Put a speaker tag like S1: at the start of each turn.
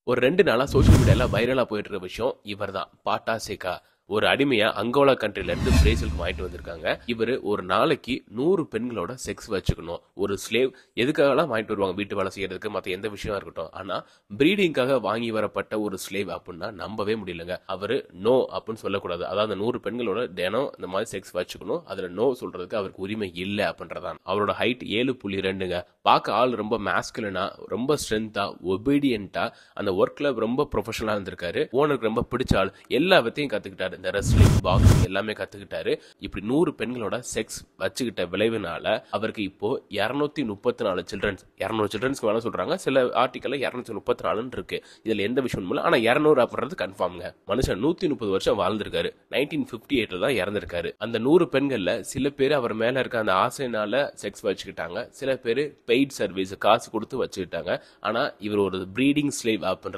S1: ஒரு ரெண்டு நாளா சோஷியல் மீடியால வைரலா போயிட்டு இருக்க விஷயம் இவர்தான் பாட்டா சேகா ஒரு அடிமையா அங்கோலா கண்ட்ரில இருந்து பிரேசிலுக்கு வாங்கிட்டு வந்திருக்காங்க இவரு ஒரு நாளைக்கு நூறு பெண்களோட செக்ஸ் வச்சுக்கணும் ஒரு ஸ்லேவ் எதுக்காகலாம் வாங்கிட்டு வருவாங்க வீட்டு வேலை செய்யறதுக்கு மத்த எந்த விஷயமா இருக்கட்டும் ஆனா பிரீடிங்காக வாங்கி வரப்பட்ட ஒரு ஸ்லேவ் அப்படின்னா நம்பவே முடியலங்க அவரு நோ அப்படின்னு சொல்லக்கூடாது அதாவது அந்த நூறு பெண்களோட தினம் இந்த மாதிரி செக்ஸ் வச்சுக்கணும் அதுல நோ சொல்றதுக்கு அவருக்கு உரிமை இல்லை அப்படின்றதான் அவரோட ஹைட் ஏழு புள்ளி ரெண்டுங்க பார்க்க ஆள் ரொம்ப மேஸ்குலனா ரொம்ப ஸ்ட்ரென்த்தா ஒபீடியன்ட்டா அந்த ஒர்க்ல ரொம்ப ப்ரொஃபஷனலா இருந்திருக்காரு ஓனருக்கு ரொம்ப பிடிச்ச ஆள் எல்லா வித்தையும் கத்துக்கிட்டாரு இந்த ரெஸ்லிங் பாக்ஸிங் எல்லாமே கத்துக்கிட்டாரு இப்படி நூறு பெண்களோட செக்ஸ் வச்சுக்கிட்ட விளைவுனால அவருக்கு இப்போ இருநூத்தி முப்பத்தி நாலு சில்ட்ரன்ஸ் இரநூறு சில்ட்ரன்ஸ்க்கு வேணா சொல்றாங்க சில ஆர்டிக்கல்ல இருநூத்தி முப்பத்தி நாலுன்னு இருக்கு இதுல எந்த விஷயம் இல்லை ஆனா இரநூறு அப்படின்றது கன்ஃபார்ம்ங்க மனுஷன் நூத்தி முப்பது வருஷம் வாழ்ந்திருக்காரு நைன்டீன் பிப்டி எயிட்ல தான் இறந்திருக்காரு அந்த நூறு பெண்கள்ல சில பேர் அவர் மேல இருக்க அந்த ஆசைனால செக்ஸ் வச்சுக்கிட்டாங்க சில பேர் பெய்ட் சர்வீஸ் காசு கொடுத்து வச்சுக்கிட்டாங்க ஆனா இவர் ஒரு ப்ரீடிங் ஸ்லேவ் அப்படின்ற